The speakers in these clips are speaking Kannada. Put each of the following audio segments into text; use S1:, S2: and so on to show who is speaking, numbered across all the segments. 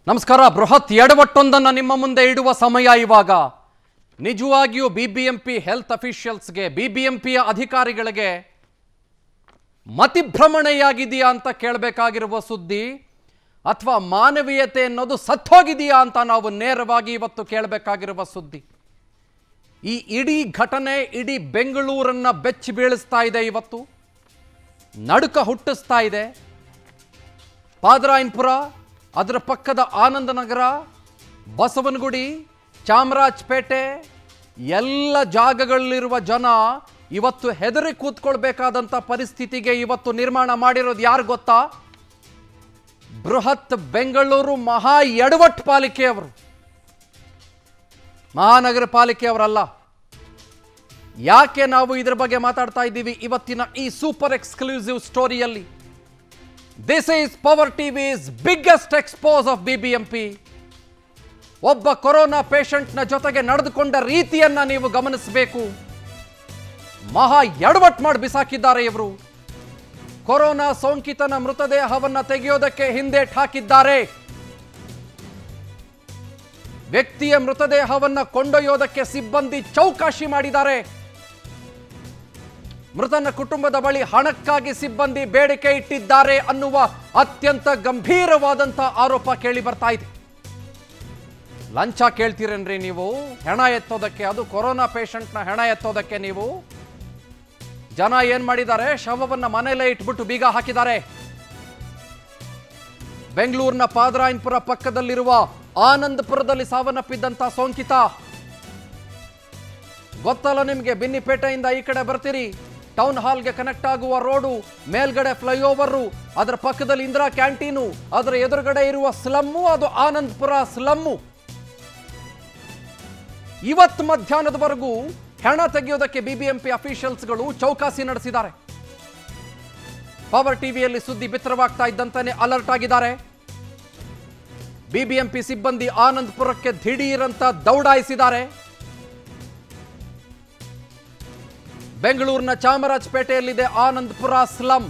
S1: ನಮಸ್ಕಾರ ಬೃಹತ್ ಎಡವಟ್ಟೊಂದನ್ನು ನಿಮ್ಮ ಮುಂದೆ ಇಡುವ ಸಮಯ ಇವಾಗ ನಿಜವಾಗಿಯೂ B B M P health ಅಫಿಷಿಯಲ್ಸ್ಗೆ ಬಿ ಬಿ ಎಂ ಪಿಯ ಅಧಿಕಾರಿಗಳಿಗೆ ಮತಿಭ್ರಮಣೆಯಾಗಿದೆಯಾ ಅಂತ ಕೇಳಬೇಕಾಗಿರುವ ಸುದ್ದಿ ಅಥವಾ ಮಾನವೀಯತೆ ಅನ್ನೋದು ಸತ್ತೋಗಿದೆಯಾ ಅಂತ ನಾವು ನೇರವಾಗಿ ಇವತ್ತು ಕೇಳಬೇಕಾಗಿರುವ ಸುದ್ದಿ ಈ ಇಡೀ ಘಟನೆ ಇಡೀ ಬೆಂಗಳೂರನ್ನ ಬೆಚ್ಚಿ ಬೀಳಿಸ್ತಾ ಇದೆ ಇವತ್ತು ನಡುಕ ಹುಟ್ಟಿಸ್ತಾ ಇದೆ ಪಾದರಾಯನ್ಪುರ ಅದರ ಪಕ್ಕದ ಆನಂದನಗರ ಬಸವನಗುಡಿ ಚಾಮರಾಜಪೇಟೆ ಎಲ್ಲ ಜಾಗಗಳಲ್ಲಿರುವ ಜನ ಇವತ್ತು ಹೆದರಿ ಕೂತ್ಕೊಳ್ಬೇಕಾದಂಥ ಪರಿಸ್ಥಿತಿಗೆ ಇವತ್ತು ನಿರ್ಮಾಣ ಮಾಡಿರೋದು ಯಾರು ಗೊತ್ತಾ ಬೃಹತ್ ಬೆಂಗಳೂರು ಮಹಾ ಎಡವಟ್ ಪಾಲಿಕೆಯವರು ಮಹಾನಗರ ಪಾಲಿಕೆಯವರಲ್ಲ ಯಾಕೆ ನಾವು ಇದರ ಬಗ್ಗೆ ಮಾತಾಡ್ತಾ ಇದ್ದೀವಿ ಇವತ್ತಿನ ಈ ಸೂಪರ್ ಎಕ್ಸ್ಕ್ಲೂಸಿವ್ ಸ್ಟೋರಿಯಲ್ಲಿ this is Power TV's biggest expose of BBMP ಒಬ್ಬ ಕೊರೋನಾ ಪೇಷಂಟ್ನ ಜೊತೆಗೆ ನಡೆದುಕೊಂಡ ರೀತಿಯನ್ನ ನೀವು ಗಮನಿಸಬೇಕು ಮಹಾ ಎಡವಟ್ ಮಾಡಿ ಬಿಸಾಕಿದ್ದಾರೆ ಇವರು ಕೊರೋನಾ ಸೋಂಕಿತನ ಮೃತದೇಹವನ್ನ ತೆಗೆಯೋದಕ್ಕೆ ಹಿಂದೇಟ್ ಹಾಕಿದ್ದಾರೆ ವ್ಯಕ್ತಿಯ ಮೃತದೇಹವನ್ನ ಕೊಂಡೊಯ್ಯೋದಕ್ಕೆ ಸಿಬ್ಬಂದಿ ಚೌಕಾಶಿ ಮಾಡಿದ್ದಾರೆ ಮೃತನ ಕುಟುಂಬದ ಬಳಿ ಹಣಕ್ಕಾಗಿ ಸಿಬ್ಬಂದಿ ಬೇಡಿಕೆ ಇಟ್ಟಿದ್ದಾರೆ ಅನ್ನುವ ಅತ್ಯಂತ ಗಂಭೀರವಾದಂಥ ಆರೋಪ ಕೇಳಿ ಬರ್ತಾ ಇದೆ ಲಂಚ ಕೇಳ್ತೀರೇನ್ರಿ ನೀವು ಹೆಣ ಎತ್ತೋದಕ್ಕೆ ಅದು ಕೊರೋನಾ ಪೇಷಂಟ್ನ ಹೆಣ ಎತ್ತೋದಕ್ಕೆ ನೀವು ಜನ ಏನ್ ಮಾಡಿದ್ದಾರೆ ಶವವನ್ನ ಮನೆಯಲ್ಲೇ ಇಟ್ಬಿಟ್ಟು ಬೀಗ ಹಾಕಿದ್ದಾರೆ ಬೆಂಗಳೂರಿನ ಪಾದರಾಯನ್ಪುರ ಪಕ್ಕದಲ್ಲಿರುವ ಆನಂದಪುರದಲ್ಲಿ ಸಾವನ್ನಪ್ಪಿದ್ದಂಥ ಸೋಂಕಿತ ಗೊತ್ತಲ್ಲ ನಿಮಗೆ ಬಿನ್ನಿಪೇಟೆಯಿಂದ ಈ ಕಡೆ ಬರ್ತೀರಿ ಟೌನ್ ಹಾಲ್ಗೆ ಕನೆಕ್ಟ್ ಆಗುವ ರೋಡು ಮೇಲ್ಗಡೆ ಫ್ಲೈಓವರು ಅದರ ಪಕ್ಕದಲ್ಲಿ ಇಂದಿರಾ ಕ್ಯಾಂಟೀನು ಅದರ ಎದುರುಗಡೆ ಇರುವ ಸ್ಲಮ್ಮು ಅದು ಆನಂದಪುರ ಸ್ಲಮ್ಮು ಇವತ್ತು ಮಧ್ಯಾಹ್ನದವರೆಗೂ ಹೆಣ ತೆಗೆಯೋದಕ್ಕೆ ಬಿಬಿಎಂಪಿ ಅಫಿಷಿಯಲ್ಸ್ಗಳು ಚೌಕಾಸಿ ನಡೆಸಿದ್ದಾರೆ ಪವರ್ ಟಿವಿಯಲ್ಲಿ ಸುದ್ದಿ ಬಿತ್ತರವಾಗ್ತಾ ಇದ್ದಂತಾನೆ ಅಲರ್ಟ್ ಆಗಿದ್ದಾರೆ ಬಿಬಿಎಂಪಿ ಸಿಬ್ಬಂದಿ ಆನಂದಪುರಕ್ಕೆ ದಿಢೀರಂತ ದೌಡಾಯಿಸಿದ್ದಾರೆ ಬೆಂಗಳೂರಿನ ಚಾಮರಾಜಪೇಟೆಯಲ್ಲಿದೆ ಆನಂದಪುರ ಸ್ಲಂ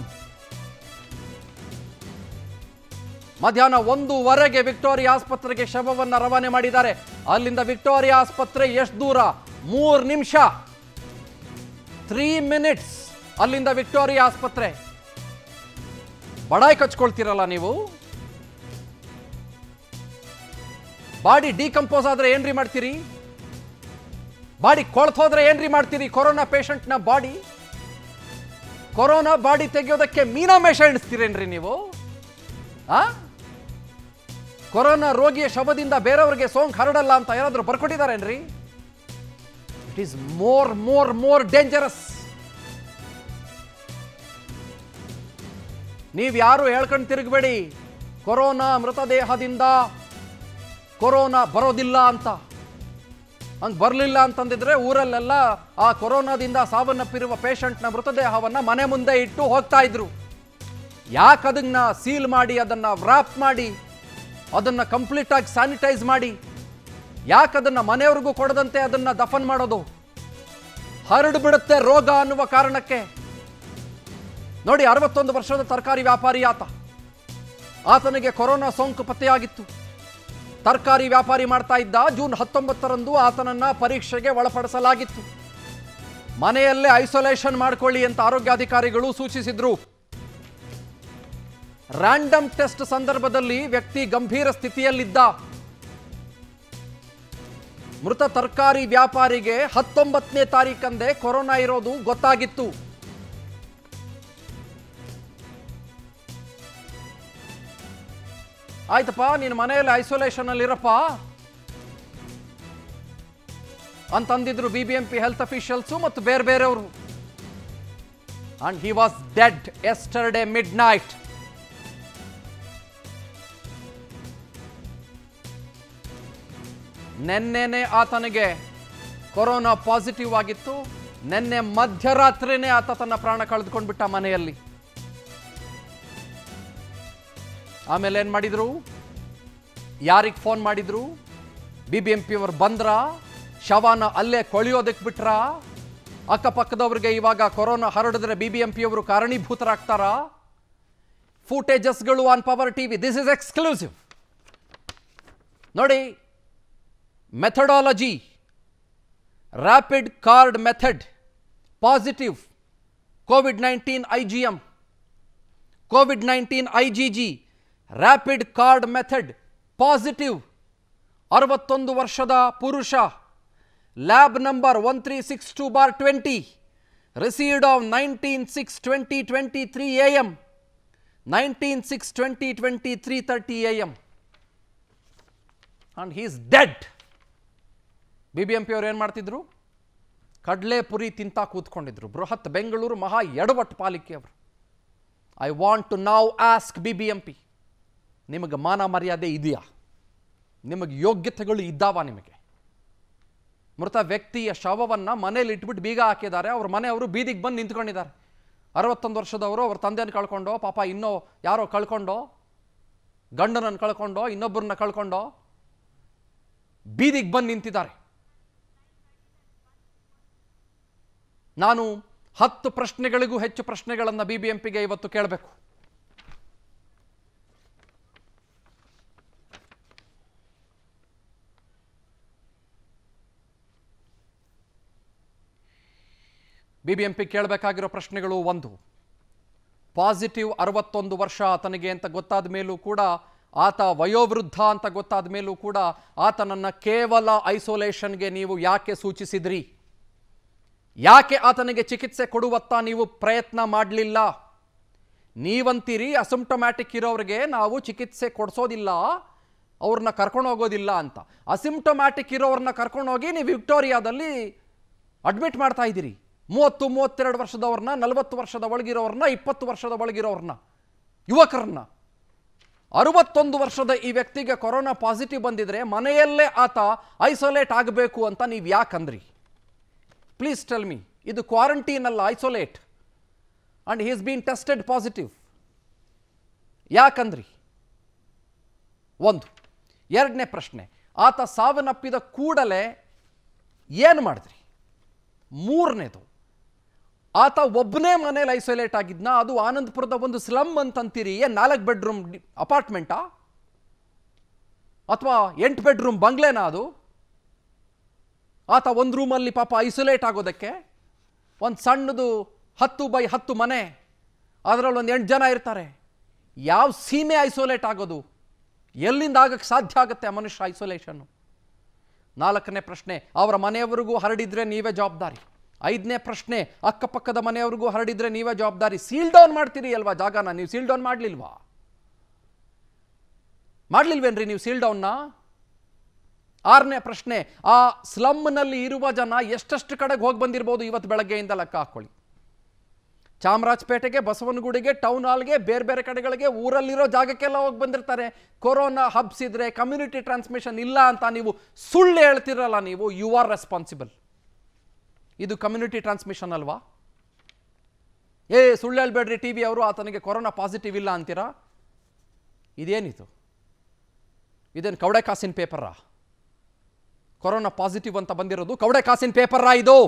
S1: ಮಧ್ಯಾಹ್ನ ಒಂದೂವರೆಗೆ ವಿಕ್ಟೋರಿಯಾ ಆಸ್ಪತ್ರೆಗೆ ಶವವನ್ನ ರವಾನೆ ಮಾಡಿದ್ದಾರೆ ಅಲ್ಲಿಂದ ವಿಕ್ಟೋರಿಯಾ ಆಸ್ಪತ್ರೆ ಎಷ್ಟು ದೂರ ಮೂರು ನಿಮಿಷ ತ್ರೀ ಮಿನಿಟ್ಸ್ ಅಲ್ಲಿಂದ ವಿಕ್ಟೋರಿಯಾ ಆಸ್ಪತ್ರೆ ಬಡಾಯಿ ಕಚ್ಕೊಳ್ತೀರಲ್ಲ ನೀವು ಬಾಡಿ ಡಿಕಂಪೋಸ್ ಆದ್ರೆ ಏನ್ರಿ ಮಾಡ್ತೀರಿ ಬಾಡಿ ಕೊಳ್ತೋದ್ರೆ ಏನ್ರಿ ಮಾಡ್ತೀರಿ ಕೊರೋನಾ ಪೇಷಂಟ್ನ ಬಾಡಿ ಕೊರೋನಾ ಬಾಡಿ ತೆಗೆಯೋದಕ್ಕೆ ಮೀನಾಮೇಷ ಎಣಿಸ್ತೀರೇನ್ರಿ ನೀವು ಆ ಕೊರೋನಾ ರೋಗಿಯ ಶವದಿಂದ ಬೇರೆಯವರಿಗೆ ಸೋಂಕು ಹರಡಲ್ಲ ಅಂತ ಯಾರಾದ್ರೂ ಬರ್ಕೊಟ್ಟಿದ್ದಾರೇನ್ರಿ it is more more more dangerous ನೀವು ಯಾರು ಹೇಳ್ಕೊಂಡು ತಿರುಗಬೇಡಿ ಕೊರೋನಾ ಮೃತದೇಹದಿಂದ ಕೊರೋನಾ ಬರೋದಿಲ್ಲ ಅಂತ ಹಂಗೆ ಬರಲಿಲ್ಲ ಅಂತಂದಿದ್ರೆ ಊರಲ್ಲೆಲ್ಲ ಆ ಕೊರೋನಾದಿಂದ ಸಾವನ್ನಪ್ಪಿರುವ ಪೇಷಂಟ್ನ ಮೃತದೇಹವನ್ನು ಮನೆ ಮುಂದೆ ಇಟ್ಟು ಹೋಗ್ತಾ ಇದ್ರು ಯಾಕೆ ಅದನ್ನ ಸೀಲ್ ಮಾಡಿ ಅದನ್ನು ವ್ರಾಪ್ ಮಾಡಿ ಅದನ್ನು ಕಂಪ್ಲೀಟಾಗಿ ಸ್ಯಾನಿಟೈಸ್ ಮಾಡಿ ಯಾಕೆ ಅದನ್ನು ಮನೆಯವ್ರಿಗೂ ಕೊಡದಂತೆ ಅದನ್ನು ದಫನ್ ಮಾಡೋದು ಹರಡು ಬಿಡುತ್ತೆ ರೋಗ ಅನ್ನುವ ಕಾರಣಕ್ಕೆ ನೋಡಿ ಅರವತ್ತೊಂದು ವರ್ಷದ ತರಕಾರಿ ವ್ಯಾಪಾರಿ ಆತ ಆತನಿಗೆ ಕೊರೋನಾ ಸೋಂಕು ಪತ್ತೆಯಾಗಿತ್ತು ತರಕಾರಿ ವ್ಯಾಪಾರಿ ಮಾಡ್ತಾ ಇದ್ದ ಜೂನ್ ಹತ್ತೊಂಬತ್ತರಂದು ಆತನನ್ನ ಪರೀಕ್ಷೆಗೆ ಒಳಪಡಿಸಲಾಗಿತ್ತು ಮನೆಯಲ್ಲೇ ಐಸೋಲೇಷನ್ ಮಾಡಿಕೊಳ್ಳಿ ಅಂತ ಆರೋಗ್ಯಾಧಿಕಾರಿಗಳು ಸೂಚಿಸಿದ್ರು ರ್ಯಾಂಡಮ್ ಟೆಸ್ಟ್ ಸಂದರ್ಭದಲ್ಲಿ ವ್ಯಕ್ತಿ ಗಂಭೀರ ಸ್ಥಿತಿಯಲ್ಲಿದ್ದ ಮೃತ ತರಕಾರಿ ವ್ಯಾಪಾರಿಗೆ ಹತ್ತೊಂಬತ್ತನೇ ತಾರೀಕಂದೇ ಕೊರೋನಾ ಇರೋದು ಗೊತ್ತಾಗಿತ್ತು ಆಯ್ತಪ್ಪ ನೀನು ಮನೆಯಲ್ಲಿ ಐಸೋಲೇಷನ್ ಅಲ್ಲಿ ಇರಪ್ಪ ಅಂತಂದಿದ್ರು B B M P health officials ಮತ್ತು ಬೇರೆ ಬೇರೆಯವರು and he was dead yesterday midnight ನೆನ್ನೆನೆ ಆತನಿಗೆ ಕೊರೋನಾ ಪಾಸಿಟಿವ್ ಆಗಿತ್ತು ನಿನ್ನೆ ಮಧ್ಯರಾತ್ರಿನೇ ಆತ ತನ್ನ ಪ್ರಾಣ ಕಳೆದುಕೊಂಡ್ಬಿಟ್ಟ ಮನೆಯಲ್ಲಿ ಆಮೇಲೆ ಏನು ಮಾಡಿದ್ರು ಯಾರಿಗೆ ಫೋನ್ ಮಾಡಿದ್ರು ಬಿ ಬಿ ಎಂ ಪಿ ಅವರು ಬಂದ್ರ ಶವನ ಅಲ್ಲೇ ಕೊಳೆಯೋದಕ್ಕೆ ಬಿಟ್ರ ಅಕ್ಕಪಕ್ಕದವ್ರಿಗೆ ಇವಾಗ ಕೊರೋನಾ ಹರಡಿದ್ರೆ ಬಿ ಬಿ ಎಂ ಪಿ ಅವರು ಕಾರಣೀಭೂತರಾಗ್ತಾರಾ ಫೂಟೇಜಸ್ಗಳು on Power TV this is exclusive ನೋಡಿ methodology rapid card method positive COVID nineteen I G M COVID nineteen I G G rapid card method positive ಅರವತ್ತೊಂದು ವರ್ಷದ ಪುರುಷ lab number one three six two bar twenty received of nineteen six twenty twenty three A M nineteen six twenty twenty three thirty A M and he's dead B B M P ಅವ್ರು ಏನು ಮಾಡ್ತಿದ್ರು ಕಡಲೆ ಪುರಿ ತಿಂತಾ ಕೂತ್ಕೊಂಡಿದ್ರು ಬೃಹತ್ ಬೆಂಗಳೂರು ಮಹಾ ಎಡವಟ್ಟು ಪಾಲಿಕೆ ಅವರು ಐ ವಾಂಟ್ ಟು ನಾವ್ ask B B M P ನಿಮಗೆ ಮಾನ ಮರ್ಯಾದೆ ಇದೆಯಾ ನಿಮಗೆ ಯೋಗ್ಯತೆಗಳು ಇದ್ದಾವ ನಿಮಗೆ ಮೃತ ವ್ಯಕ್ತಿಯ ಶವವನ್ನು ಮನೇಲಿ ಇಟ್ಬಿಟ್ಟು ಬೀಗ ಹಾಕಿದ್ದಾರೆ ಅವ್ರ ಮನೆಯವರು ಬೀದಿಗೆ ಬಂದು ನಿಂತ್ಕೊಂಡಿದ್ದಾರೆ ಅರವತ್ತೊಂದು ವರ್ಷದವರು ಅವ್ರ ತಂದೆಯನ್ನು ಕಳ್ಕೊಂಡೋ ಪಾಪ ಇನ್ನೋ ಯಾರೋ ಕಳ್ಕೊಂಡೋ ಗಂಡನನ್ನು ಕಳ್ಕೊಂಡೋ ಇನ್ನೊಬ್ಬರನ್ನ ಕಳ್ಕೊಂಡೋ ಬೀದಿಗೆ ಬಂದು ನಿಂತಿದ್ದಾರೆ ನಾನು ಹತ್ತು ಪ್ರಶ್ನೆಗಳಿಗೂ ಹೆಚ್ಚು ಪ್ರಶ್ನೆಗಳನ್ನು ಬಿ ಬಿ ಎಂ ಪಿಗೆ ಇವತ್ತು ಕೇಳಬೇಕು ಬಿ ಬಿ ಎಂ ಪಿ ಕೇಳಬೇಕಾಗಿರೋ ಪ್ರಶ್ನೆಗಳು ಒಂದು ಪಾಸಿಟಿವ್ ಅರವತ್ತೊಂದು ವರ್ಷ ಆತನಿಗೆ ಅಂತ ಗೊತ್ತಾದ ಮೇಲೂ ಕೂಡ ಆತ ವಯೋವೃದ್ಧ ಅಂತ ಗೊತ್ತಾದ ಮೇಲೂ ಕೂಡ ಆತನನ್ನು ಕೇವಲ ಐಸೋಲೇಷನ್ಗೆ ನೀವು ಯಾಕೆ ಸೂಚಿಸಿದ್ರಿ ಯಾಕೆ ಆತನಿಗೆ ಚಿಕಿತ್ಸೆ ಕೊಡುವತ್ತ ನೀವು ಪ್ರಯತ್ನ ಮಾಡಲಿಲ್ಲ ನೀವಂತೀರಿ ಅಸಿಂಪ್ಟಮ್ಯಾಟಿಕ್ ಇರೋರಿಗೆ ನಾವು ಚಿಕಿತ್ಸೆ ಕೊಡಿಸೋದಿಲ್ಲ ಅವ್ರನ್ನ ಕರ್ಕೊಂಡು ಹೋಗೋದಿಲ್ಲ ಅಂತ ಅಸಿಂಪ್ಟಮ್ಯಾಟಿಕ್ ಇರೋವ್ರನ್ನ ಕರ್ಕೊಂಡೋಗಿ ನೀವು ವಿಕ್ಟೋರಿಯಾದಲ್ಲಿ ಅಡ್ಮಿಟ್ ಮಾಡ್ತಾ ಇದ್ದೀರಿ ಮೂವತ್ತು ಮೂವತ್ತೆರಡು ವರ್ಷದವ್ರನ್ನ ನಲವತ್ತು ವರ್ಷದ ಒಳಗಿರೋರನ್ನ ಇಪ್ಪತ್ತು ವರ್ಷದ ಒಳಗಿರೋರನ್ನ ಯುವಕರನ್ನ ಅರುವತ್ತೊಂದು ವರ್ಷದ ಈ ವ್ಯಕ್ತಿಗೆ ಕೊರೋನಾ ಪಾಸಿಟಿವ್ ಬಂದಿದ್ರೆ ಮನೆಯಲ್ಲೇ ಆತ ಐಸೋಲೇಟ್ ಆಗಬೇಕು ಅಂತ ನೀವು ಯಾಕಂದ್ರಿ ಪ್ಲೀಸ್ ಟೆಲ್ ಮಿ ಇದು ಕ್ವಾರಂಟೀನ್ ಅಲ್ಲ isolate and he's been tested positive ಯಾಕಂದ್ರಿ ಒಂದು ಎರಡನೇ ಪ್ರಶ್ನೆ ಆತ ಸಾವನ್ನಪ್ಪಿದ ಕೂಡಲೇ ಏನು ಮಾಡಿದ್ರಿ ಮೂರನೇದು ಆತ ಒಬ್ಬನೇ ಮನೇಲಿ ಐಸೋಲೇಟ್ ಆಗಿದ್ನ ಅದು ಆನಂದಪುರದ ಒಂದು ಸ್ಲಮ್ ಅಂತಂತೀರಿ ಏನು ನಾಲ್ಕು ಬೆಡ್ರೂಮ್ ಅಪಾರ್ಟ್ಮೆಂಟಾ ಅಥವಾ ಎಂಟು ಬೆಡ್ರೂಮ್ ಬಂಗ್ಲೆನಾ ಅದು ಆತ ಒಂದು ರೂಮಲ್ಲಿ ಪಾಪ ಐಸೋಲೇಟ್ ಆಗೋದಕ್ಕೆ ಒಂದು ಸಣ್ಣದು ಹತ್ತು ಬೈ ಹತ್ತು ಮನೆ ಅದರಲ್ಲಿ ಒಂದು ಎಂಟು ಜನ ಇರ್ತಾರೆ ಯಾವ ಸೀಮೆ ಐಸೋಲೇಟ್ ಆಗೋದು ಎಲ್ಲಿಂದ ಆಗಕ್ಕೆ ಸಾಧ್ಯ ಆಗುತ್ತೆ ಆ ಮನುಷ್ಯ ಐಸೋಲೇಷನ್ನು ನಾಲ್ಕನೇ ಪ್ರಶ್ನೆ ಅವರ ಮನೆಯವರಿಗೂ ಹರಡಿದ್ರೆ ನೀವೇ ಜವಾಬ್ದಾರಿ ಐದನೇ ಪ್ರಶ್ನೆ ಅಕ್ಕಪಕ್ಕದ ಮನೆಯವ್ರಿಗೂ ಹರಡಿದ್ರೆ ನೀವೇ ಜವಾಬ್ದಾರಿ ಸೀಲ್ ಡೌನ್ ಮಾಡ್ತೀರಿ ಅಲ್ವಾ ಜಾಗನ ನೀವು ಸೀಲ್ ಡೌನ್ ಮಾಡಲಿಲ್ವಾ ಮಾಡಲಿಲ್ವೇನ್ರಿ ನೀವು ಸೀಲ್ ಡೌನ್ನ ಆರನೇ ಪ್ರಶ್ನೆ ಆ ಸ್ಲಮ್ನಲ್ಲಿ ಇರುವ ಜನ ಎಷ್ಟೆಷ್ಟು ಕಡೆಗೆ ಹೋಗಿ ಬಂದಿರ್ಬೋದು ಇವತ್ತು ಬೆಳಗ್ಗೆಯಿಂದ ಲೆಕ್ಕ ಹಾಕ್ಕೊಳ್ಳಿ ಚಾಮರಾಜಪೇಟೆಗೆ ಬಸವನಗುಡಿಗೆ ಟೌನ್ ಹಾಲ್ಗೆ ಬೇರೆ ಬೇರೆ ಕಡೆಗಳಿಗೆ ಊರಲ್ಲಿರೋ ಜಾಗಕ್ಕೆಲ್ಲ ಹೋಗಿ ಬಂದಿರ್ತಾರೆ ಕೊರೋನಾ ಹಬ್ಸಿದ್ರೆ ಕಮ್ಯುನಿಟಿ ಟ್ರಾನ್ಸ್ಮಿಷನ್ ಇಲ್ಲ ಅಂತ ನೀವು ಸುಳ್ಳು ಹೇಳ್ತಿರಲ್ಲ ನೀವು ಯು ಆರ್ ರೆಸ್ಪಾನ್ಸಿಬಲ್ ಇದು ಕಮ್ಯುನಿಟಿ ಟ್ರಾನ್ಸ್ಮಿಷನ್ ಅಲ್ವಾ ಏ ಸುಳ್ಳು ಹೇಳ್ಬೇಡ್ರಿ ಟಿ ವಿ ಅವರು ಆತನಿಗೆ ಕೊರೋನಾ ಪಾಸಿಟಿವ್ ಇಲ್ಲ ಅಂತೀರಾ ಇದೇನಿದು ಇದೇನು ಕವಡೆ ಕಾಸಿನ ಪೇಪರಾ ಕೊರೋನಾ ಪಾಸಿಟಿವ್ ಅಂತ ಬಂದಿರೋದು ಕವಡೆ ಕಾಸಿನ ಪೇಪರಾ ಇದು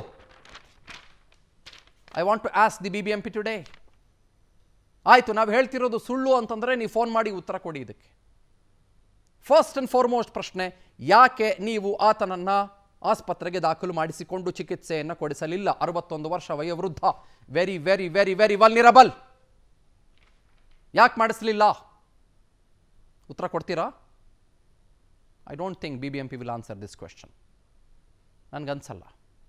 S1: I want to ask the B B M P today ಆಯಿತು ನಾವು ಹೇಳ್ತಿರೋದು ಸುಳ್ಳು ಅಂತಂದರೆ ನೀವು ಫೋನ್ ಮಾಡಿ ಉತ್ತರ ಕೊಡಿ ಇದಕ್ಕೆ ಫಸ್ಟ್ ಆ್ಯಂಡ್ ಫಾರ್ಮೋಸ್ಟ್ ಪ್ರಶ್ನೆ ಯಾಕೆ ನೀವು ಆತನನ್ನು ಆಸ್ಪತ್ರೆಗೆ ದಾಖಲು ಮಾಡಿಸಿಕೊಂಡು ಚಿಕಿತ್ಸೆಯನ್ನು ಕೊಡಿಸಲಿಲ್ಲ ಅರವತ್ತೊಂದು ವರ್ಷ ವಯೋವೃದ್ಧ very very very very vulnerable ಯಾಕೆ ಮಾಡಿಸ್ಲಿಲ್ಲ ಉತ್ತರ ಕೊಡ್ತೀರಾ I don't think B B M P will answer this question ನನಗನ್ಸಲ್ಲ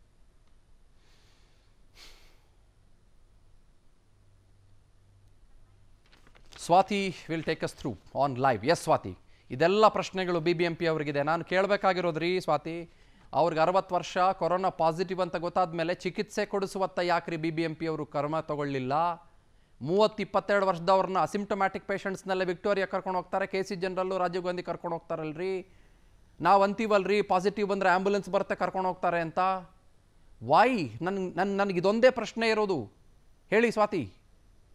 S1: Swathi will take us through on live yes Swathi ಇದೆಲ್ಲ ಪ್ರಶ್ನೆಗಳು ಬಿ ಬಿ ಎಂ ಪಿ ಅವರಿಗಿದೆ ನಾನು ಕೇಳಬೇಕಾಗಿರೋದು ರೀ ಸ್ವಾತಿ ಅವ್ರಿಗೆ ಅರವತ್ತು ವರ್ಷ ಕೊರೋನಾ ಪಾಸಿಟಿವ್ ಅಂತ ಗೊತ್ತಾದ ಮೇಲೆ ಚಿಕಿತ್ಸೆ ಕೊಡಿಸುವತ್ತ ಯಾಕ್ರಿ ಬಿ ಬಿ ಎಂ ಪಿ ಅವರು ಕ್ರಮ ತಗೊಳ್ಳಿಲ್ಲ ಮೂವತ್ತು ಇಪ್ಪತ್ತೆರಡು ವರ್ಷದವ್ರನ್ನ ಅಸಿಂಪ್ಟಮ್ಯಾಟಿಕ್ ಪೇಷಂಟ್ಸ್ನೆಲ್ಲ ವಿಕ್ಟೋರಿಯಾ ಕರ್ಕೊಂಡು ಹೋಗ್ತಾರೆ K C general Rajiv Gandhi ಕರ್ಕೊಂಡು ಹೋಗ್ತಾರಲ್ರಿ ನಾವು ಅಂತೀವಲ್ರಿ ಪಾಸಿಟಿವ್ ಬಂದರೆ ಆ್ಯಂಬುಲೆನ್ಸ್ ಬರುತ್ತೆ ಕರ್ಕೊಂಡು ಹೋಗ್ತಾರೆ ಅಂತ ವಾಯ್ ನನ್ನ ನನ್ನ ನನಗೆ ಇದೊಂದೇ ಪ್ರಶ್ನೆ ಇರೋದು ಹೇಳಿ ಸ್ವಾತಿ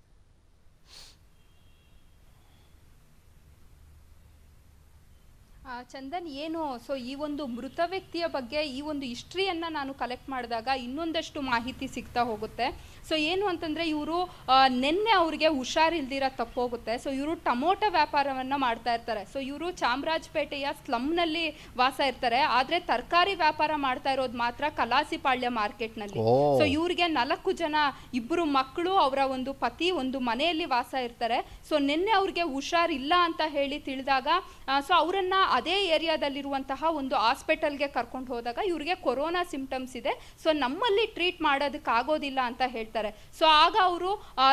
S2: ಆ, ಆ, ಚಂದನ್ ಏನು ಸೊ ಈ ಒಂದು ಮೃತ ವ್ಯಕ್ತಿಯ ಬಗ್ಗೆ ಈ ಒಂದು ಹಿಸ್ಟ್ರಿಯನ್ನ ನಾನು ಕಲೆಕ್ಟ್ ಮಾಡಿದಾಗ ಇನ್ನೊಂದಷ್ಟು ಮಾಹಿತಿ ಸಿಗ್ತಾ ಹೋಗುತ್ತೆ ಸೊ ಏನು ಅಂತಂದ್ರೆ ಇವರು ನಿನ್ನೆ ಅವ್ರಿಗೆ ಹುಷಾರಿಲ್ದಿರ ತಪ್ಪೋಗುತ್ತೆ ಸೊ ಇವರು ಟೊಮೊಟೊ ವ್ಯಾಪಾರವನ್ನ ಮಾಡ್ತಾ ಇರ್ತಾರೆ ಸೊ ಇವರು ಚಾಮರಾಜಪೇಟೆಯ ಸ್ಲಮ್ನಲ್ಲಿ ವಾಸ ಇರ್ತಾರೆ ಆದ್ರೆ ತರಕಾರಿ ವ್ಯಾಪಾರ ಮಾಡ್ತಾ ಇರೋದು ಮಾತ್ರ ಕಲಾಸಿಪಾಳ್ಯ ಮಾರ್ಕೆಟ್ನಲ್ಲಿ
S1: ಓ.
S2: ಸೊ ಇವ್ರಿಗೆ ನಾಲ್ಕು ಜನ ಇಬ್ಬರು ಮಕ್ಕಳು ಅವರ ಒಂದು ಪತಿ ಒಂದು ಮನೆಯಲ್ಲಿ ವಾಸ ಇರ್ತಾರೆ ಸೊ ನಿನ್ನೆ ಅವ್ರಿಗೆ ಹುಷಾರಿಲ್ಲ ಅಂತ ಹೇಳಿ ತಿಳಿದಾಗ ಸೊ ಅವರನ್ನ ಅದೇ ಏರಿಯಾದಲ್ಲಿರುವಂತಹ ಒಂದು ಹಾಸ್ಪಿಟಲ್ಗೆ ಕರ್ಕೊಂಡು ಹೋದಾಗ ಇವ್ರಿಗೆ ಕೊರೋನಾ ಸಿಂಪ್ಟಮ್ಸ್ ಇದೆ ಸೊ ನಮ್ಮಲ್ಲಿ ಟ್ರೀಟ್ ಮಾಡೋದಕ್ಕಾಗೋದಿಲ್ಲ ಅಂತ ಹೇಳ್ತಾರೆ ಸೊ ಆಗ ಅವರು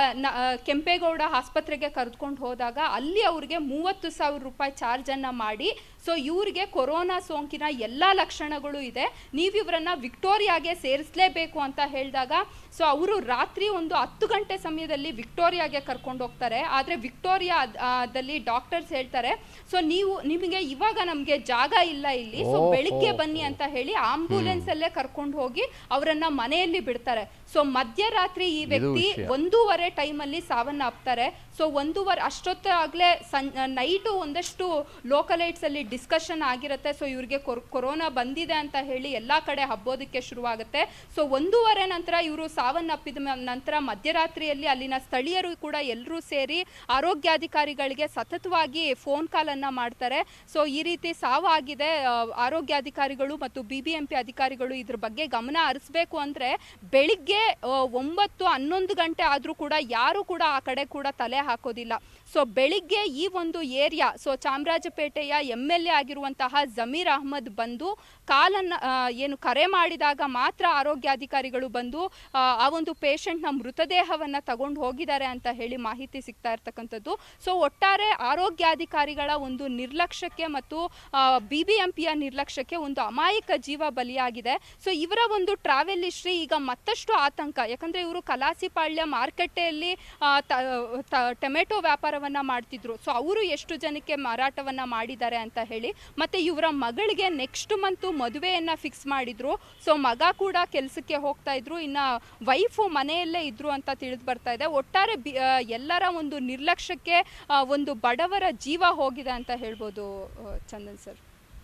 S2: ಕೆಂಪೇಗೌಡ ಆಸ್ಪತ್ರೆಗೆ ಕರೆದುಕೊಂಡು ಹೋದಾಗ ಅಲ್ಲಿ ಅವ್ರಿಗೆ ಮೂವತ್ತು ಸಾವಿರ ರೂಪಾಯಿ ಚಾರ್ಜನ್ನು ಮಾಡಿ ಸೊ ಇವ್ರಿಗೆ ಕೊರೋನಾ ಸೋಂಕಿನ ಎಲ್ಲ ಲಕ್ಷಣಗಳು ಇದೆ ನೀವು ಇವರನ್ನ ವಿಕ್ಟೋರಿಯಾಗೆ ಸೇರಿಸಲೇಬೇಕು ಅಂತ ಹೇಳಿದಾಗ ಸೊ ಅವರು ರಾತ್ರಿ ಒಂದು ಹತ್ತು ಗಂಟೆ ಸಮಯದಲ್ಲಿ ವಿಕ್ಟೋರಿಯಾಗೆ ಕರ್ಕೊಂಡು ಹೋಗ್ತಾರೆ ಆದರೆ ವಿಕ್ಟೋರಿಯಾ ಅದ್- ಆ, ದಲ್ಲಿ ಡಾಕ್ಟರ್ಸ್ ಹೇಳ್ತಾರೆ ಸೊ ನೀವು ನಿಮಗೆ ಇವಾಗ ನಮಗೆ ಜಾಗ ಇಲ್ಲ ಇಲ್ಲಿ ಸೊ
S1: ಓಹೋ.
S2: ಬೆಳಿಗ್ಗೆ ಬನ್ನಿ ಅಂತ ಹೇಳಿ ಆಂಬುಲೆನ್ಸ್ ಅಲ್ಲೇ ಕರ್ಕೊಂಡು ಹೋಗಿ ಅವರನ್ನ ಮನೆಯಲ್ಲಿ ಬಿಡ್ತಾರೆ ಸೊ ಮಧ್ಯರಾತ್ರಿ ಈ ವ್ಯಕ್ತಿ
S1: ವಿಷಯ.
S2: ಒಂದೂವರೆ ಟೈಮಲ್ಲಿ ಸಾವನ್ನಪ್ತಾರೆ ಸೊ ಒಂದೂವರೆ ಅಷ್ಟೊತ್ತಾಗಲೇ ಸಂ ನೈಟು ಒಂದಷ್ಟು ಲೋಕಲೈಟ್ಸ್ ಅಲ್ಲಿ ಡಿಸ್ಕಷನ್ ಆಗಿರುತ್ತೆ ಸೊ ಇವ್ರಿಗೆ ಕೊರ್- ಕೊರೋನಾ ಬಂದಿದೆ ಅಂತ ಹೇಳಿ ಎಲ್ಲಾ ಕಡೆ ಹಬ್ಬೋದಕ್ಕೆ ಶುರುವಾಗುತ್ತೆ ಸೊ ಒಂದೂವರೆ ನಂತರ ಇವರು ಸಾವನ್ನಪ್ಪಿದ ಮ- ನಂತರ ಮಧ್ಯರಾತ್ರಿಯಲ್ಲಿ ಅಲ್ಲಿನ ಸ್ಥಳೀಯರು ಕೂಡ ಎಲ್ಲರೂ ಸೇರಿ ಆರೋಗ್ಯಾಧಿಕಾರಿಗಳಿಗೆ ಸತತವಾಗಿ ಫೋನ್ ಕಾಲನ್ನು ಮಾಡ್ತಾರೆ ಸೊ ಈ ರೀತಿ ಸಾವಾಗಿದೆ ಆ, ಆರೋಗ್ಯಾಧಿಕಾರಿಗಳು ಮತ್ತು ಬಿ ಬಿ ಎಂ ಪಿ ಅಧಿಕಾರಿಗಳು ಇದ್ರ ಬಗ್ಗೆ ಗಮನ ಹರಿಸ್ಬೇಕು ಅಂದರೆ ಬೆಳಿಗ್ಗೆ ಆ, ಒಂಬತ್ತು ಹನ್ನೊಂದು ಗಂಟೆ ಆದರೂ ಕೂಡ ಯಾರು ಕೂಡ ಆ ಕಡೆ ಕೂಡ ತಲೆ ಹಾಕೋದಿಲ್ಲ ಸೊ ಬೆಳಿಗ್ಗೆ ಈ ಒಂದು ಏರಿಯಾ ಸೊ ಚಾಮರಾಜಪೇಟೆಯ ಎಮ್ ಎಲ್ ಎ ಆಗಿರುವಂತಹ ಜಮೀರ್ ಅಹ್ಮದ್ ಬಂದು ಕಾಲನ್ನ ಆ, ಏನು ಕರೆ ಮಾಡಿದಾಗ ಮಾತ್ರ ಆರೋಗ್ಯಾಧಿಕಾರಿಗಳು ಬಂದು ಆ, ಆ ಒಂದು ಪೇಷಂಟ್ನ ಮೃತದೇಹವನ್ನ ತಗೊಂಡು ಹೋಗಿದ್ದಾರೆ ಅಂತ ಹೇಳಿ ಮಾಹಿತಿ ಸಿಗ್ತಾ ಇರ್ತಕ್ಕಂಥದ್ದು ಸೊ ಒಟ್ಟಾರೆ ಆರೋಗ್ಯಾಧಿಕಾರಿಗಳ ಒಂದು ನಿರ್ಲಕ್ಷ್ಯಕ್ಕೆ ಮತ್ತು ಬಿ ಬಿ ಎಂ ಪಿಯ ನಿರ್ಲಕ್ಷ್ಯಕ್ಕೆ ಒಂದು ಅಮಾಯಕ ಜೀವ ಬಲಿಯಾಗಿದೆ ಸೊ ಇವರ ಒಂದು ಟ್ರಾವೆಲ್ ಹಿಸ್ಟ್ರಿ ಈಗ ಮತ್ತಷ್ಟು ಆತಂಕ ಯಾಕಂದ್ರೆ ಇವರು ಕಲಾಸಿಪಾಳ್ಯ ಮಾರುಕಟ್ಟೆಯಲ್ಲಿ ಆ, ತ- ತ- ಟೊಮೆಟೊ ವ್ಯಾಪಾರವನ್ನ ಮಾಡ್ತಿದ್ರು ಸೊ ಅವರು ಎಷ್ಟು ಜನಕ್ಕೆ ಮಾರಾಟವನ್ನ ಮಾಡಿದ್ದಾರೆ ಅಂತ ಹೇಳಿ ಮತ್ತೆ ಇವರ ಮಗಳಿಗೆ ನೆಕ್ಸ್ಟ್ ಮಂತು ಮದುವೆಯನ್ನ ಫಿಕ್ಸ್ ಮಾಡಿದ್ರು ಸೊ ಮಗ ಕೂಡ ಕೆಲಸಕ್ಕೆ ಹೋಗ್ತಾ ಇದ್ರು ಇನ್ನ ವೈಫು ಮನೆಯಲ್ಲೇ ಇದ್ರು ಅಂತ ತಿಳಿದು ಬರ್ತಾ ಇದೆ ಒಟ್ಟಾರೆ ಬಿ- ಆ, ಎಲ್ಲರ ಒಂದು ನಿರ್ಲಕ್ಷ್ಯಕ್ಕೆ ಆ, ಒಂದು ಬಡವರ ಜೀವ ಹೋಗಿದೆ ಅಂತ ಹೇಳ್ಬೋದು ಆ, ಚಂದನ್ ಸರ್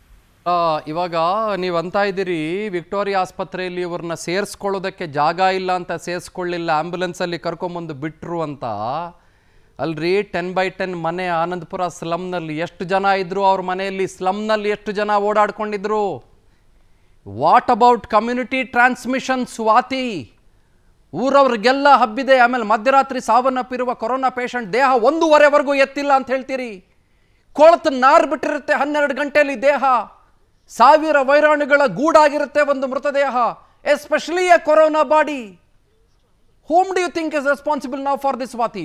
S1: ಆ, ಇವಾಗ ನೀವು ಅಂತ ಇದ್ದೀರಿ ವಿಕ್ಟೋರಿಯಾ ಆಸ್ಪತ್ರೆಯಲ್ಲಿ ಇವ್ರನ್ನ ಸೇರಿಸ್ಕೊಳ್ಳೋದಕ್ಕೆ ಜಾಗ ಇಲ್ಲ ಅಂತ ಸೇರಿಸ್ಕೊಳ್ಳಿಲ್ಲ ಆ್ಯಂಬುಲೆನ್ಸಲ್ಲಿ ಕರ್ಕೊಂಬಂದು ಬಿಟ್ರು ಅಂತ ಅಲ್ರಿ ಟೆನ್ ಬೈ ಟೆನ್ ಮನೆ ಆನಂದಪುರ ಸ್ಲಮ್ನಲ್ಲಿ ಎಷ್ಟು ಜನ ಇದ್ರು ಅವ್ರ ಮನೆಯಲ್ಲಿ ಸ್ಲಮ್ನಲ್ಲಿ ಎಷ್ಟು ಜನ ಓಡಾಡ್ಕೊಂಡಿದ್ರು what about community transmission Swathi ಊರವ್ರಿಗೆಲ್ಲ ಹಬ್ಬಿದೆ ಆಮೇಲೆ ಮಧ್ಯರಾತ್ರಿ ಸಾವನ್ನಪ್ಪಿರುವ ಕೊರೋನಾ ಪೇಷಂಟ್ ದೇಹ ಒಂದೂವರೆವರೆಗೂ ಎತ್ತಿಲ್ಲ ಅಂತ ಹೇಳ್ತೀರಿ ಕೊಳತು ನಾರ್ ಬಿಟ್ಟಿರುತ್ತೆ ಹನ್ನೆರಡು ಗಂಟೆಯಲ್ಲಿ ದೇಹ ಸಾವಿರ ವೈರಾಣುಗಳ ಗೂಡಾಗಿರುತ್ತೆ ಒಂದು ಮೃತದೇಹ especially a corona body home do you think is responsible now for this ವಾತಿ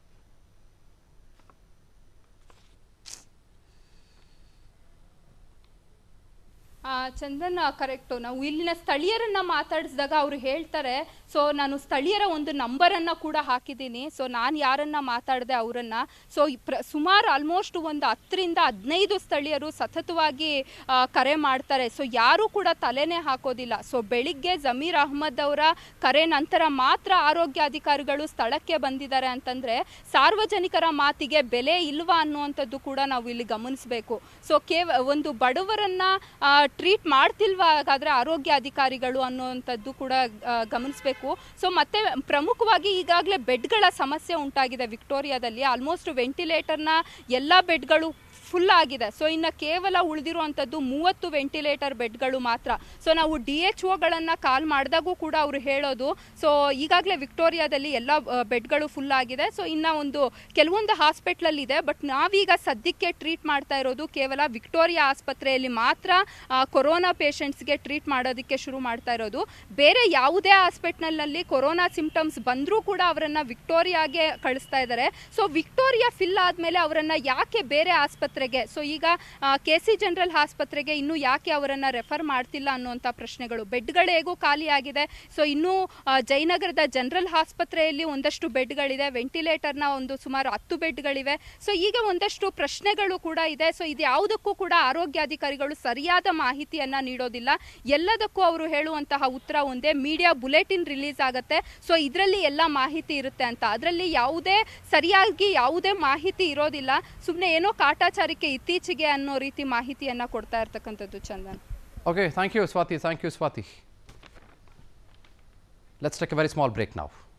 S2: ಆ, ಚಂದನ್ ಕರೆಕ್ಟು ನಾವು ಇಲ್ಲಿನ ಸ್ಥಳೀಯರನ್ನ ಮಾತಾಡಿಸಿದಾಗ ಅವರು ಹೇಳ್ತಾರೆ ಸೊ ನಾನು ಸ್ಥಳೀಯರ ಒಂದು ನಂಬರನ್ನು ಕೂಡ ಹಾಕಿದ್ದೀನಿ ಸೊ ನಾನು ಯಾರನ್ನ ಮಾತಾಡಿದೆ ಅವರನ್ನ ಸೊ ಪ್ರ ಸುಮಾರು ಆಲ್ಮೋಸ್ಟ್ ಒಂದು ಹತ್ತರಿಂದ ಹದಿನೈದು ಸ್ಥಳೀಯರು ಸತತವಾಗಿ ಆ, ಕರೆ ಮಾಡ್ತಾರೆ ಸೊ ಯಾರೂ ಕೂಡ ತಲೆನೇ ಹಾಕೋದಿಲ್ಲ ಸೊ ಬೆಳಿಗ್ಗೆ ಜಮೀರ್ ಅಹ್ಮದ್ ಅವರ ಕರೆ ನಂತರ ಮಾತ್ರ ಆರೋಗ್ಯಾಧಿಕಾರಿಗಳು ಸ್ಥಳಕ್ಕೆ ಬಂದಿದ್ದಾರೆ ಅಂತಂದ್ರೆ ಸಾರ್ವಜನಿಕರ ಮಾತಿಗೆ ಬೆಲೆ ಇಲ್ವಾ ಅನ್ನುವಂಥದ್ದು ಕೂಡ ನಾವು ಇಲ್ಲಿ ಗಮನಿಸಬೇಕು ಸೊ ಕೇವ ಒಂದು ಬಡವರನ್ನ ಟ್ರೀಟ್ ಮಾಡ್ತಿಲ್ವಾ ಹಾಗಾದ್ರೆ ಆರೋಗ್ಯ ಅಧಿಕಾರಿಗಳು ಅನ್ನುವಂಥದ್ದು ಕೂಡ ಗಮನಿಸಬೇಕು ಸೊ ಮತ್ತೆ ಪ್ರಮುಖವಾಗಿ ಈಗಾಗಲೇ ಬೆಡ್ಗಳ ಸಮಸ್ಯೆ ಉಂಟಾಗಿದೆ ವಿಕ್ಟೋರಿಯಾದಲ್ಲಿ ಆಲ್ಮೋಸ್ಟ್ ವೆಂಟಿಲೇಟರ್ನ ಎಲ್ಲ ಬೆಡ್ಗಳು ಫುಲ್ ಆಗಿದೆ ಸೊ ಇನ್ನು ಕೇವಲ ಉಳಿದಿರುವಂಥದ್ದು ಮೂವತ್ತು ವೆಂಟಿಲೇಟರ್ ಬೆಡ್ಗಳು ಮಾತ್ರ ಸೊ ನಾವು ಡಿ ಎಚ್ ಒಗಳನ್ನು ಕಾಲ್ ಮಾಡಿದಾಗೂ ಕೂಡ ಅವರು ಹೇಳೋದು ಸೊ ಈಗಾಗಲೇ ವಿಕ್ಟೋರಿಯಾದಲ್ಲಿ ಎಲ್ಲ ಬೆಡ್ಗಳು ಫುಲ್ ಆಗಿದೆ ಸೊ ಇನ್ನು ಒಂದು ಕೆಲವೊಂದು ಹಾಸ್ಪಿಟ್ಲಲ್ಲಿ ಇದೆ ಬಟ್ ನಾವೀಗ ಸದ್ಯಕ್ಕೆ ಟ್ರೀಟ್ ಮಾಡ್ತಾ ಇರೋದು ಕೇವಲ ವಿಕ್ಟೋರಿಯಾ ಆಸ್ಪತ್ರೆಯಲ್ಲಿ ಮಾತ್ರ ಆ, ಕೊರೋನಾ ಪೇಷಂಟ್ಸ್ಗೆ ಟ್ರೀಟ್ ಮಾಡೋದಕ್ಕೆ ಶುರು ಮಾಡ್ತಾ ಇರೋದು ಬೇರೆ ಯಾವುದೇ ಹಾಸ್ಪಿಟ್ಲ್ನಲ್ಲಿ ಕೊರೋನಾ ಸಿಂಪ್ಟಮ್ಸ್ ಬಂದರೂ ಕೂಡ ಅವರನ್ನು ವಿಕ್ಟೋರಿಯಾಗೆ ಕಳಿಸ್ತಾ ಇದ್ದಾರೆ ಸೊ ವಿಕ್ಟೋರಿಯಾ ಫಿಲ್ ಆದಮೇಲೆ ಅವರನ್ನು ಯಾಕೆ ಬೇರೆ ಆಸ್ಪತ್ರೆಗೆ ಸೊ ಈಗ ಕೆ ಸಿ ಜನರಲ್ ಆಸ್ಪತ್ರೆಗೆ ಇನ್ನೂ ಯಾಕೆ ಅವರನ್ನು ರೆಫರ್ ಮಾಡ್ತಿಲ್ಲ ಅನ್ನುವಂಥ ಪ್ರಶ್ನೆಗಳು ಬೆಡ್ಗಳು ಹೇಗೂ ಖಾಲಿ ಆಗಿದೆ ಸೊ ಇನ್ನೂ ಆ, ಜಯನಗರದ ಜನರಲ್ ಆಸ್ಪತ್ರೆಯಲ್ಲಿ ಒಂದಷ್ಟು ಬೆಡ್ಗಳಿದೆ ವೆಂಟಿಲೇಟರ್ನ ಒಂದು ಸುಮಾರು ಹತ್ತು ಬೆಡ್ಗಳಿವೆ ಸೊ ಈಗ ಒಂದಷ್ಟು ಪ್ರಶ್ನೆಗಳು ಕೂಡ ಇದೆ ಸೊ ಇದು ಯಾವುದಕ್ಕೂ ಕೂಡ ಆರೋಗ್ಯಾಧಿಕಾರಿಗಳು ಸರಿಯಾದ ಮಾಹಿತಿ ಮಾಹಿತಿಯನ್ನ ನೀಡೋದಿಲ್ಲ ಎಲ್ಲದಕ್ಕೂ ಅವರು ಹೇಳುವಂತಹ ಉತ್ತರ ಒಂದೇ ಮೀಡಿಯಾ ಬುಲೆಟಿನ್ ರಿಲೀಸ್ ಆಗುತ್ತೆ ಸೊ ಇದರಲ್ಲಿ ಎಲ್ಲ ಮಾಹಿತಿ ಇರುತ್ತೆ ಅಂತ ಅದರಲ್ಲಿ ಯಾವುದೇ ಸರಿಯಾಗಿ ಯಾವುದೇ ಮಾಹಿತಿ ಇರೋದಿಲ್ಲ ಸುಮ್ಮನೆ ಏನೋ ಕಾಟಾಚಾರಕ್ಕೆ ಇತ್ತೀಚೆಗೆ ಅನ್ನೋ ರೀತಿ ಮಾಹಿತಿಯನ್ನ ಕೊಡ್ತಾ ಇರ್ತಕ್ಕಂಥದ್ದು Chandan
S1: Okay, thank you, Swati. Thank you, Swati. Let's take a very small break now.